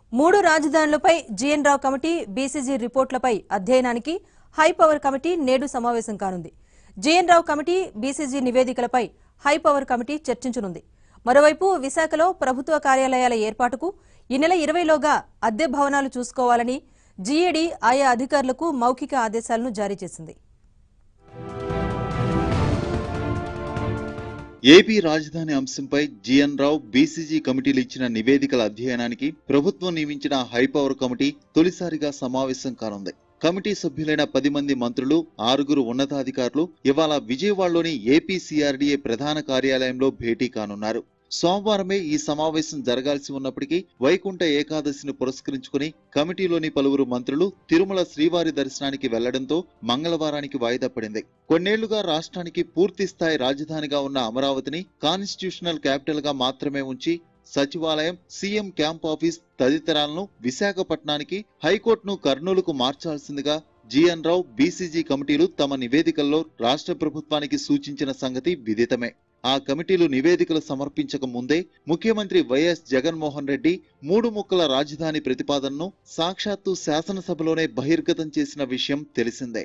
మూడు రాజధానులపై GN Rao committee BCG రిపోర్టులపై అధ్యయనానికి హైపవర్ కమిటీ నేడు సమావేశం కానుంది జీఎన్ రావు కమిటీ బీసీజీ నివేదికలపై హైపవర్ కమిటీ చర్చించనుంది మరోవైపు విశాఖలో ప్రభుత్వ కార్యాలయాల ఏర్పాటుకు ఈ నెల ఇరవైలోగా అద్దె భవనాలు చూసుకోవాలని జీఏడీ ఆయా అధికారులకు మౌఖిక ఆదేశాలను జారీ చేసింది ఏపీ రాజధాని అంశంపై జీఎన్ రావు బీసీజీ కమిటీలు ఇచ్చిన నివేదికల అధ్యయనానికి ప్రభుత్వం నియమించిన హైపవర్ కమిటీ తొలిసారిగా సమావేశం కానుంది కమిటీ సభ్యులైన పది మంది మంత్రులు ఆరుగురు ఉన్నతాధికారులు ఇవాళ విజయవాడలోని ఏపీ సిఆర్డీఏ ప్రధాన కార్యాలయంలో భేటీ కానున్నారు సోమవారమే ఈ సమావేశం జరగాల్సి ఉన్నప్పటికీ వైకుంఠ ఏకాదశిని పురస్కరించుకుని కమిటీలోని పలువురు మంత్రులు తిరుమల శ్రీవారి దర్శనానికి వెళ్లడంతో మంగళవారానికి వాయిదా పడింది కొన్నేళ్లుగా రాష్ట్రానికి పూర్తి స్థాయి రాజధానిగా ఉన్న అమరావతిని కాన్స్టిట్యూషనల్ క్యాపిటల్ గా మాత్రమే ఉంచి సచివాలయం సీఎం క్యాంప్ ఆఫీస్ తదితరాలను విశాఖపట్నానికి హైకోర్టును కర్నూలుకు మార్చాల్సిందిగా జీఎన్ రావు బీసీజీ కమిటీలు తమ నివేదికల్లో రాష్ట్ర ప్రభుత్వానికి సూచించిన సంగతి విదితమే ఆ కమిటీలు నివేదికలు సమర్పించక ముందే ముఖ్యమంత్రి వైఎస్ జగన్మోహన్ రెడ్డి మూడు ముక్కల రాజధాని ప్రతిపాదనను సాక్షాత్తు శాసనసభలోనే బహిర్గతం చేసిన విషయం తెలిసిందే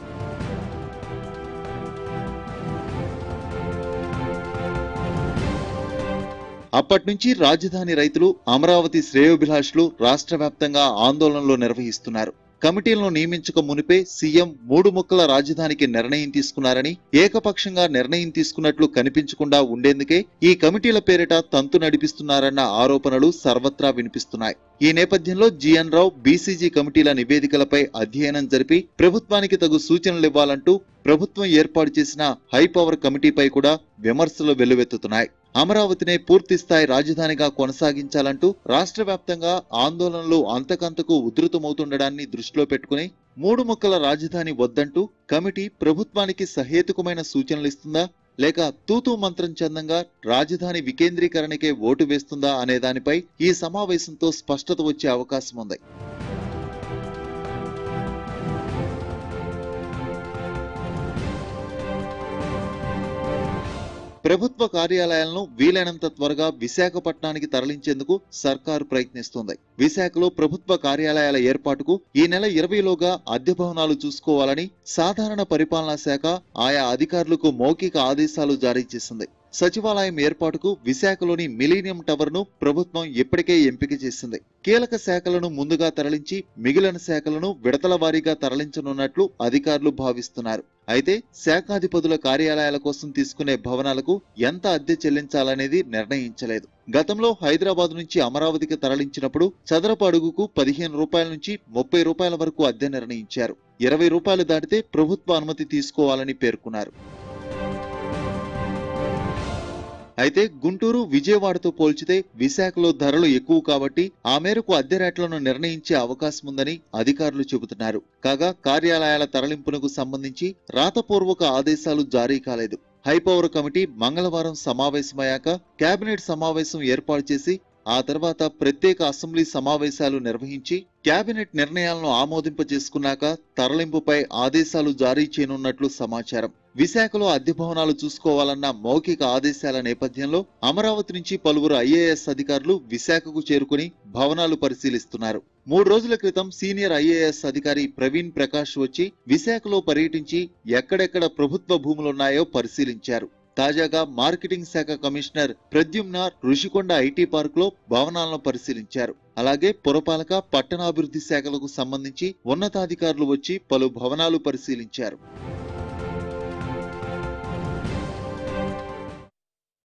అప్పట్నుంచి రాజధాని రైతులు అమరావతి శ్రేయోభిలాషులు రాష్ట్ర వ్యాప్తంగా ఆందోళనలు నిర్వహిస్తున్నారు కమిటీలను నియమించక మునిపే సీఎం మూడు ముక్కల రాజధానికి నిర్ణయం తీసుకున్నారని ఏకపక్షంగా నిర్ణయం తీసుకున్నట్లు కనిపించకుండా ఉండేందుకే ఈ కమిటీల పేరిట తంతు నడిపిస్తున్నారన్న ఆరోపణలు సర్వత్రా వినిపిస్తున్నాయి ఈ నేపథ్యంలో జీఎన్ రావు బీసీజీ కమిటీల నివేదికలపై అధ్యయనం జరిపి ప్రభుత్వానికి తగు సూచనలు ఇవ్వాలంటూ ప్రభుత్వం ఏర్పాటు చేసిన హైపవర్ కమిటీపై కూడా విమర్శలు వెల్లువెత్తుతున్నాయి అమరావతినే పూర్తి స్థాయి రాజధానిగా కొనసాగించాలంటూ రాష్ట్ర వ్యాప్తంగా ఆందోళనలు అంతకంతకు ఉధృతమవుతుండడాన్ని దృష్టిలో పెట్టుకుని మూడు ముక్కల రాజధాని వద్దంటూ కమిటీ ప్రభుత్వానికి సహేతుకమైన సూచనలు ఇస్తుందా లేక తూతూ మంత్రం చందంగా రాజధాని వికేంద్రీకరణకే ఓటు వేస్తుందా అనే దానిపై ఈ సమావేశంతో స్పష్టత వచ్చే అవకాశం ఉంది ప్రభుత్వ కార్యాలయాలను వీలైనంత త్వరగా విశాఖపట్నానికి తరలించేందుకు సర్కారు ప్రయత్నిస్తోంది విశాఖలో ప్రభుత్వ కార్యాలయాల ఏర్పాటుకు ఈ నెల ఇరవైలోగా అద్దె భవనాలు చూసుకోవాలని సాధారణ పరిపాలనా శాఖ ఆయా అధికారులకు మౌఖిక ఆదేశాలు జారీ చేసింది సచివాలయం ఏర్పాటుకు విశాఖలోని మిలీనియం టవర్ ను ప్రభుత్వం ఇప్పటికే ఎంపిక చేసింది కీలక శాఖలను ముందుగా తరలించి మిగిలిన శాఖలను విడతల వారీగా తరలించనున్నట్లు అధికారులు భావిస్తున్నారు అయితే శాఖాధిపతుల కార్యాలయాల కోసం తీసుకునే భవనాలకు ఎంత అద్దె చెల్లించాలనేది నిర్ణయించలేదు గతంలో హైదరాబాద్ నుంచి అమరావతికి తరలించినప్పుడు చదరపు అడుగుకు పదిహేను రూపాయల నుంచి ముప్పై రూపాయల వరకు అద్దె నిర్ణయించారు ఇరవై రూపాయలు దాటితే ప్రభుత్వ అనుమతి తీసుకోవాలని పేర్కొన్నారు అయితే గుంటూరు విజయవాడతో పోల్చితే విశాఖలో ధరలు ఎక్కువ కాబట్టి ఆ మేరకు అద్దె రేట్లను నిర్ణయించే అవకాశం ఉందని అధికారులు చెబుతున్నారు కాగా కార్యాలయాల తరలింపునకు సంబంధించి రాతపూర్వక ఆదేశాలు జారీ కాలేదు హైపవర్ కమిటీ మంగళవారం సమావేశమయ్యాక కేబినెట్ సమావేశం ఏర్పాటు చేసి ఆ తర్వాత ప్రత్యేక అసెంబ్లీ సమావేశాలు నిర్వహించి కేబినెట్ నిర్ణయాలను ఆమోదింప చేసుకున్నాక తరలింపుపై ఆదేశాలు జారీ చేయనున్నట్లు సమాచారం విశాఖలో అద్దె భవనాలు చూసుకోవాలన్న మౌఖిక ఆదేశాల నేపథ్యంలో అమరావతి నుంచి పలువురు ఐఏఎస్ అధికారులు విశాఖకు చేరుకుని భవనాలు పరిశీలిస్తున్నారు మూడు రోజుల క్రితం సీనియర్ ఐఏఎస్ అధికారి ప్రవీణ్ ప్రకాష్ వచ్చి విశాఖలో పర్యటించి ఎక్కడెక్కడ ప్రభుత్వ భూములున్నాయో పరిశీలించారు తాజాగా మార్కెటింగ్ శాఖ commissioner Pradyumna Rushikonda IT park లో భవనాలను పరిశీలించారు అలాగే పురపాలక పట్టణాభివృద్ధి శాఖలకు సంబంధించి ఉన్నతాధికారులు వచ్చి పలు భవనాలు పరిశీలించారు